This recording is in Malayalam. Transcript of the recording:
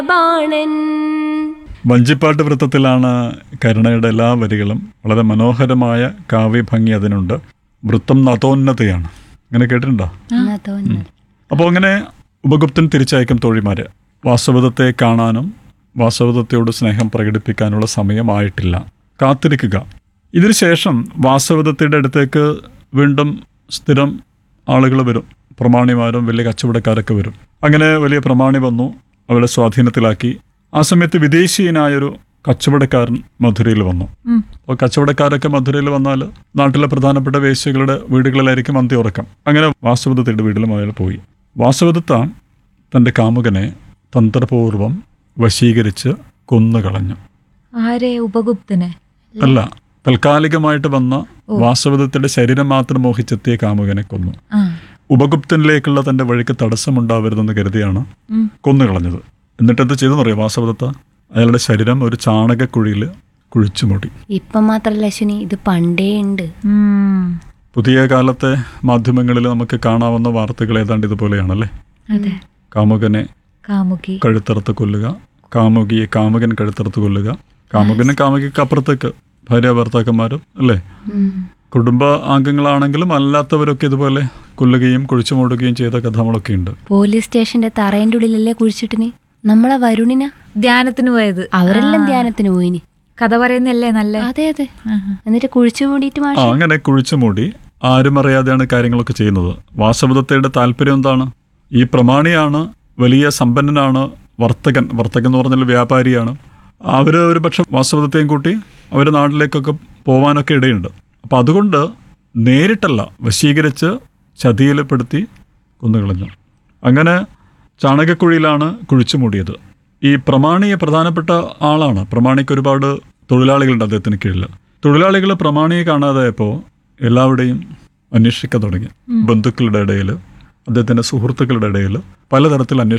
ബാണൻ വഞ്ചിപ്പാട്ട് വൃത്തത്തിലാണ് കരുണയുടെ എല്ലാ വരികളും വളരെ മനോഹരമായ കാവ്യഭംഗി അതിനുണ്ട് വൃത്തം നതോന്നതയാണ് അങ്ങനെ കേട്ടിട്ടുണ്ടോ എന്നാ തോന്നുന്നത് അപ്പോൾ അങ്ങനെ ഉപഗുപ്തൻ തിരിച്ചയക്കും തോഴിമാരെ വാസവദത്തെ കാണാനും വാസവദത്തയോട് സ്നേഹം പ്രകടിപ്പിക്കാനുള്ള സമയമായിട്ടില്ല കാത്തിരിക്കുക ഇതിനുശേഷം വാസവദത്തയുടെ അടുത്തേക്ക് വീണ്ടും സ്ഥിരം ആളുകൾ വരും പ്രമാണിമാരും വലിയ കച്ചവടക്കാരൊക്കെ വരും അങ്ങനെ വലിയ പ്രമാണി വന്നു അവരെ സ്വാധീനത്തിലാക്കി ആ സമയത്ത് വിദേശീയനായൊരു കച്ചവടക്കാരൻ മധുരയിൽ വന്നു അപ്പോൾ കച്ചവടക്കാരൊക്കെ മധുരയിൽ വന്നാൽ നാട്ടിലെ പ്രധാനപ്പെട്ട വേശ്യകളുടെ വീടുകളിലായിരിക്കും അന്ത്യ ഉറക്കം അങ്ങനെ വാസവദത്തയുടെ വീട്ടിലും അയാൾ പോയി വാസവദത്ത തൻ്റെ കാമുകനെ തന്ത്രപൂർവം വശീകരിച്ച് കൊന്നുകളഞ്ഞു ആരെ ഉപഗുപ്തനെ അല്ല താൽക്കാലികമായിട്ട് വന്ന വാസവദത്തയുടെ ശരീരം മാത്രം മോഹിച്ചെത്തിയ കാമുകനെ കൊന്നു ആ ഉപഗുപ്തനിലേക്കുള്ള തന്റെ വഴിക്ക് തടസ്സമുണ്ടാവരുതെന്ന് കരുതിയാണ് ഉം. കൊന്നുകളഞ്ഞത് എന്നിട്ട് എന്ത് ചെയ്തെന്നറിയോ വാസവദത്ത അയാളുടെ ശരീരം ഒരു ചാണകക്കുഴിയിൽ കുഴിച്ചു മൂടി ഇപ്പം മാത്രല്ല അശ്വിനി ഇത് പണ്ടേ ഉണ്ട് ഉം. പുതിയ കാലത്തെ മാധ്യമങ്ങളിൽ നമുക്ക് കാണാവുന്ന വാർത്തകൾ ഏതാണ്ട് ഇതുപോലെയാണല്ലേ അതെ കാമുകനെ കാമുകി കഴുത്തറുത്ത് കൊല്ലുക കാമുകിയെ കാമുകൻ കഴുത്തറുത്ത് കൊല്ലുക കാമുകനും കാമുകിക്ക് അപ്പുറത്തേക്ക് ഭാര്യ ഭർത്താക്കന്മാരും അല്ലേ കുടുംബ അംഗങ്ങളാണെങ്കിലും അല്ലാത്തവരൊക്കെ ഇതുപോലെ കൊല്ലുകയും കുഴിച്ചു മൂടുകയും ചെയ്ത കഥകളൊക്കെ ഉണ്ട് പോലീസ് സ്റ്റേഷന്റെ തറേന്റെ ഉള്ളിലല്ലേ കുഴിച്ചിട്ടിന് നമ്മളെ വരുണിന ധ്യാനത്തിന് പോയത് അവരെല്ലാം ധ്യാനത്തിന് പോയിന് കഥ പറയുന്നല്ലേ നല്ല അതെ അതെ എന്നിട്ട് കുഴിച്ചു മൂടിയിട്ട് ആ മാഷ് അങ്ങനെ കുഴിച്ചു മൂടി ആരും അറിയാതെയാണ് കാര്യങ്ങളൊക്കെ ചെയ്യുന്നത് വാസവദത്തയുടെ താല്പര്യം എന്താണ് ഈ പ്രമാണിയാണ് വലിയ സമ്പന്നനാണ് വർത്തകൻ വർത്തകൻ എന്ന് പറഞ്ഞാൽ വ്യാപാരിയാണ് അവർ ഒരു പക്ഷെ വാസവദത്തെയും കൂട്ടി അവർ നാട്ടിലേക്കൊക്കെ പോവാനൊക്കെ ഇടയുണ്ട് അപ്പം അതുകൊണ്ട് നേരിട്ടല്ല വശീകരിച്ച് ചതിയിൽപ്പെടുത്തി കൊന്നുകളഞ്ഞു അങ്ങനെ ചാണകക്കുഴിയിലാണ് കുഴിച്ചു മൂടിയത് ഈ പ്രമാണിയെ പ്രധാനപ്പെട്ട ആളാണ് പ്രമാണിക്ക് ഒരുപാട് തൊഴിലാളികളുണ്ട് അദ്ദേഹത്തിന് കീഴിൽ തൊഴിലാളികൾ പ്രമാണിയെ കാണാതായപ്പോൾ എല്ലാവരുടെയും അന്വേഷിക്കാൻ തുടങ്ങി ബന്ധുക്കളുടെ ഇടയിൽ അദ്ദേഹത്തിൻ്റെ സുഹൃത്തുക്കളുടെ ഇടയിൽ പലതരത്തിൽ അന്വേഷണം